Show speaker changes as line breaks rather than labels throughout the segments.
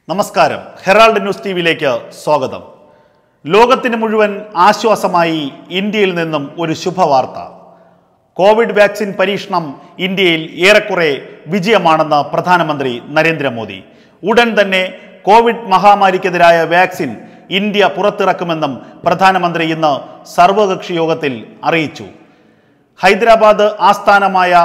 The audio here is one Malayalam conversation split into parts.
നമസ്കാരം ഹെറാൾഡ് ന്യൂസ് ടി വിയിലേക്ക് സ്വാഗതം ലോകത്തിന് മുഴുവൻ ആശ്വാസമായി ഇന്ത്യയിൽ നിന്നും ഒരു ശുഭവാർത്ത കോവിഡ് വാക്സിൻ പരീക്ഷണം ഇന്ത്യയിൽ ഏറെക്കുറെ വിജയമാണെന്ന് പ്രധാനമന്ത്രി നരേന്ദ്രമോദി ഉടൻ തന്നെ കോവിഡ് മഹാമാരിക്കെതിരായ വാക്സിൻ ഇന്ത്യ പുറത്തിറക്കുമെന്നും പ്രധാനമന്ത്രി ഇന്ന് സർവകക്ഷി യോഗത്തിൽ അറിയിച്ചു ഹൈദരാബാദ് ആസ്ഥാനമായ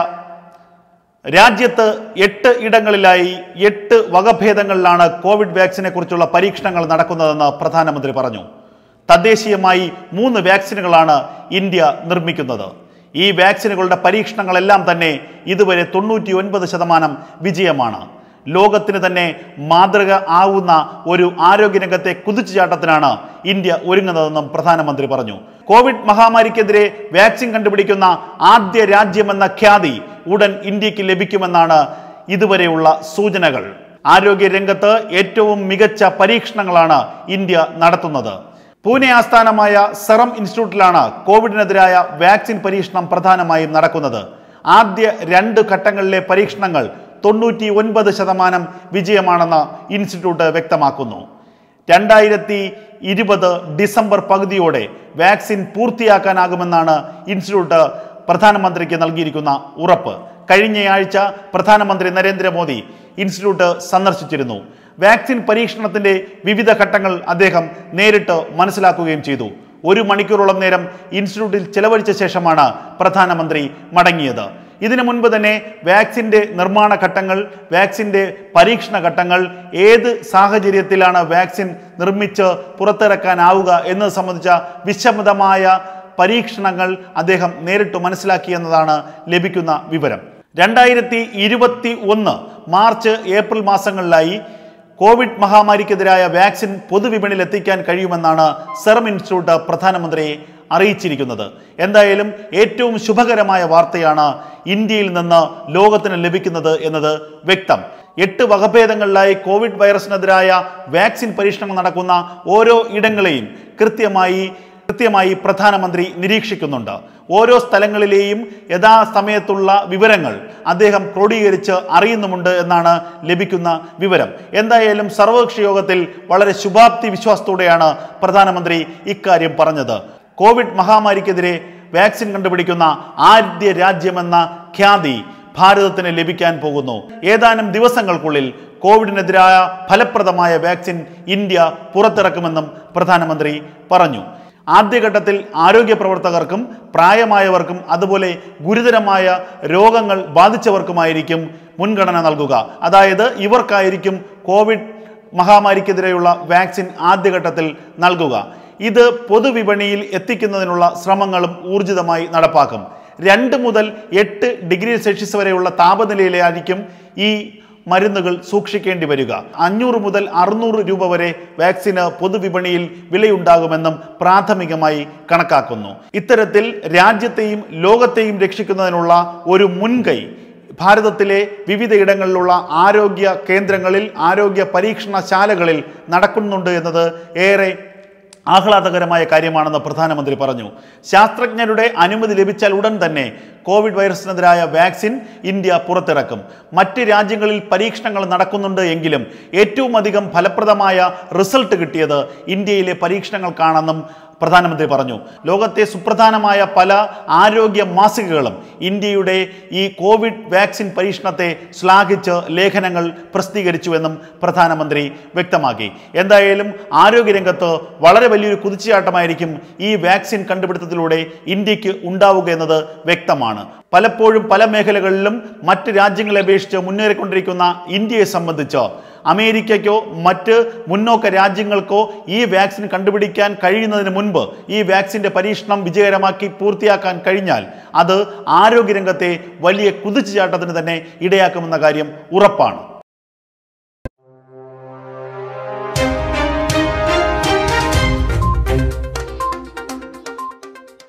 രാജ്യത്ത് എട്ട് ഇടങ്ങളിലായി എട്ട് വകഭേദങ്ങളിലാണ് കോവിഡ് വാക്സിനെ കുറിച്ചുള്ള പരീക്ഷണങ്ങൾ നടക്കുന്നതെന്ന് പ്രധാനമന്ത്രി പറഞ്ഞു തദ്ദേശീയമായി മൂന്ന് വാക്സിനുകളാണ് ഇന്ത്യ നിർമ്മിക്കുന്നത് ഈ വാക്സിനുകളുടെ പരീക്ഷണങ്ങളെല്ലാം തന്നെ ഇതുവരെ തൊണ്ണൂറ്റി ഒൻപത് ശതമാനം വിജയമാണ് ലോകത്തിന് തന്നെ മാതൃക ആവുന്ന ഒരു ആരോഗ്യരംഗത്തെ കുതിച്ചുചാട്ടത്തിനാണ് ഇന്ത്യ ഒരുങ്ങുന്നതെന്നും പ്രധാനമന്ത്രി പറഞ്ഞു കോവിഡ് മഹാമാരിക്കെതിരെ വാക്സിൻ കണ്ടുപിടിക്കുന്ന ആദ്യ രാജ്യമെന്ന ഖ്യാതി ഉടൻ ഇന്ത്യക്ക് ലഭിക്കുമെന്നാണ് ഇതുവരെയുള്ള സൂചനകൾ ആരോഗ്യ രംഗത്ത് ഏറ്റവും മികച്ച പരീക്ഷണങ്ങളാണ് ഇന്ത്യ നടത്തുന്നത് പൂനെ ആസ്ഥാനമായ സെറം ഇൻസ്റ്റിറ്റ്യൂട്ടിലാണ് കോവിഡിനെതിരായ വാക്സിൻ പരീക്ഷണം പ്രധാനമായും നടക്കുന്നത് ആദ്യ രണ്ട് ഘട്ടങ്ങളിലെ പരീക്ഷണങ്ങൾ തൊണ്ണൂറ്റി ഒൻപത് ശതമാനം വിജയമാണെന്ന് ഇൻസ്റ്റിറ്റ്യൂട്ട് വ്യക്തമാക്കുന്നു രണ്ടായിരത്തി ഇരുപത് ഡിസംബർ പകുതിയോടെ വാക്സിൻ പൂർത്തിയാക്കാനാകുമെന്നാണ് ഇൻസ്റ്റിറ്റ്യൂട്ട് പ്രധാനമന്ത്രിക്ക് നൽകിയിരിക്കുന്ന ഉറപ്പ് കഴിഞ്ഞയാഴ്ച പ്രധാനമന്ത്രി നരേന്ദ്രമോദി ഇൻസ്റ്റിറ്റ്യൂട്ട് സന്ദർശിച്ചിരുന്നു വാക്സിൻ പരീക്ഷണത്തിന്റെ വിവിധ ഘട്ടങ്ങൾ അദ്ദേഹം നേരിട്ട് മനസ്സിലാക്കുകയും ചെയ്തു ഒരു മണിക്കൂറോളം നേരം ഇൻസ്റ്റിറ്റ്യൂട്ടിൽ ചെലവഴിച്ച ശേഷമാണ് പ്രധാനമന്ത്രി മടങ്ങിയത് ഇതിനു മുൻപ് തന്നെ വാക്സിന്റെ നിർമ്മാണ ഘട്ടങ്ങൾ വാക്സിന്റെ പരീക്ഷണ ഘട്ടങ്ങൾ ഏത് സാഹചര്യത്തിലാണ് വാക്സിൻ നിർമ്മിച്ച് പുറത്തിറക്കാനാവുക എന്നത് സംബന്ധിച്ച വിശദമായ പരീക്ഷണങ്ങൾ അദ്ദേഹം നേരിട്ട് മനസ്സിലാക്കിയെന്നതാണ് ലഭിക്കുന്ന വിവരം രണ്ടായിരത്തി ഇരുപത്തി ഒന്ന് മാർച്ച് ഏപ്രിൽ മാസങ്ങളിലായി കോവിഡ് മഹാമാരിക്കെതിരായ വാക്സിൻ പൊതുവിപണിയിൽ എത്തിക്കാൻ കഴിയുമെന്നാണ് സെറം ഇൻസ്റ്റിറ്റ്യൂട്ട് പ്രധാനമന്ത്രിയെ അറിയിച്ചിരിക്കുന്നത് എന്തായാലും ഏറ്റവും ശുഭകരമായ വാർത്തയാണ് ഇന്ത്യയിൽ നിന്ന് ലോകത്തിന് ലഭിക്കുന്നത് എന്നത് വ്യക്തം എട്ട് വകഭേദങ്ങളിലായി കോവിഡ് വൈറസിനെതിരായ വാക്സിൻ പരീക്ഷണങ്ങൾ നടക്കുന്ന ഓരോ ഇടങ്ങളെയും കൃത്യമായി കൃത്യമായി പ്രധാനമന്ത്രി നിരീക്ഷിക്കുന്നുണ്ട് ഓരോ സ്ഥലങ്ങളിലെയും യഥാസമയത്തുള്ള വിവരങ്ങൾ അദ്ദേഹം ക്രോഡീകരിച്ച് അറിയുന്നുമുണ്ട് എന്നാണ് ലഭിക്കുന്ന വിവരം എന്തായാലും സർവകക്ഷി യോഗത്തിൽ വളരെ ശുഭാപ്തി വിശ്വാസത്തോടെയാണ് പ്രധാനമന്ത്രി ഇക്കാര്യം പറഞ്ഞത് കോവിഡ് മഹാമാരിക്കെതിരെ വാക്സിൻ കണ്ടുപിടിക്കുന്ന ആദ്യ രാജ്യമെന്ന ഖ്യാതി ഭാരതത്തിന് ലഭിക്കാൻ പോകുന്നു ഏതാനും ദിവസങ്ങൾക്കുള്ളിൽ കോവിഡിനെതിരായ ഫലപ്രദമായ വാക്സിൻ ഇന്ത്യ പുറത്തിറക്കുമെന്നും പ്രധാനമന്ത്രി പറഞ്ഞു ആദ്യഘട്ടത്തിൽ ആരോഗ്യ പ്രവർത്തകർക്കും പ്രായമായവർക്കും അതുപോലെ ഗുരുതരമായ രോഗങ്ങൾ ബാധിച്ചവർക്കുമായിരിക്കും മുൻഗണന നൽകുക അതായത് ഇവർക്കായിരിക്കും കോവിഡ് മഹാമാരിക്കെതിരെയുള്ള വാക്സിൻ ആദ്യഘട്ടത്തിൽ നൽകുക ഇത് പൊതുവിപണിയിൽ എത്തിക്കുന്നതിനുള്ള ശ്രമങ്ങളും ഊർജിതമായി നടപ്പാക്കും രണ്ട് മുതൽ എട്ട് ഡിഗ്രി സെൽഷ്യസ് വരെയുള്ള താപനിലയിലായിരിക്കും ഈ മരുന്നുകൾ സൂക്ഷിക്കേണ്ടി വരിക അഞ്ഞൂറ് മുതൽ അറുന്നൂറ് രൂപ വരെ വാക്സിന് പൊതുവിപണിയിൽ വിലയുണ്ടാകുമെന്നും പ്രാഥമികമായി കണക്കാക്കുന്നു ഇത്തരത്തിൽ രാജ്യത്തെയും ലോകത്തെയും രക്ഷിക്കുന്നതിനുള്ള ഒരു മുൻകൈ ഭാരതത്തിലെ വിവിധയിടങ്ങളിലുള്ള ആരോഗ്യ കേന്ദ്രങ്ങളിൽ ആരോഗ്യ പരീക്ഷണശാലകളിൽ നടക്കുന്നുണ്ട് എന്നത് ഏറെ ആഹ്ലാദകരമായ കാര്യമാണെന്ന് പ്രധാനമന്ത്രി പറഞ്ഞു ശാസ്ത്രജ്ഞരുടെ അനുമതി ലഭിച്ചാൽ ഉടൻ തന്നെ കോവിഡ് വൈറസിനെതിരായ വാക്സിൻ ഇന്ത്യ പുറത്തിറക്കും മറ്റ് രാജ്യങ്ങളിൽ പരീക്ഷണങ്ങൾ നടക്കുന്നുണ്ട് എങ്കിലും ഏറ്റവും അധികം ഫലപ്രദമായ റിസൾട്ട് കിട്ടിയത് ഇന്ത്യയിലെ പരീക്ഷണങ്ങൾക്കാണെന്നും പ്രധാനമന്ത്രി പറഞ്ഞു ലോകത്തെ സുപ്രധാനമായ പല ആരോഗ്യ മാസികകളും ഇന്ത്യയുടെ ഈ കോവിഡ് വാക്സിൻ പരീക്ഷണത്തെ ശ്ലാഘിച്ച് ലേഖനങ്ങൾ പ്രസിദ്ധീകരിച്ചുവെന്നും പ്രധാനമന്ത്രി വ്യക്തമാക്കി എന്തായാലും ആരോഗ്യരംഗത്ത് വളരെ വലിയൊരു കുതിച്ചുചാട്ടമായിരിക്കും ഈ വാക്സിൻ കണ്ടുപിടുത്തത്തിലൂടെ ഇന്ത്യക്ക് ഉണ്ടാവുക എന്നത് വ്യക്തമാണ് പലപ്പോഴും പല മേഖലകളിലും മറ്റ് രാജ്യങ്ങളെ അപേക്ഷിച്ച് മുന്നേറിക്കൊണ്ടിരിക്കുന്ന ഇന്ത്യയെ സംബന്ധിച്ച് അമേരിക്കയ്ക്കോ മറ്റ് മുന്നോക്ക രാജ്യങ്ങൾക്കോ ഈ വാക്സിൻ കണ്ടുപിടിക്കാൻ കഴിയുന്നതിന് മുൻപ് ഈ വാക്സിന്റെ പരീക്ഷണം വിജയകരമാക്കി പൂർത്തിയാക്കാൻ കഴിഞ്ഞാൽ അത് ആരോഗ്യരംഗത്തെ വലിയ കുതിച്ചുചാട്ടത്തിന് തന്നെ ഇടയാക്കുമെന്ന കാര്യം ഉറപ്പാണ്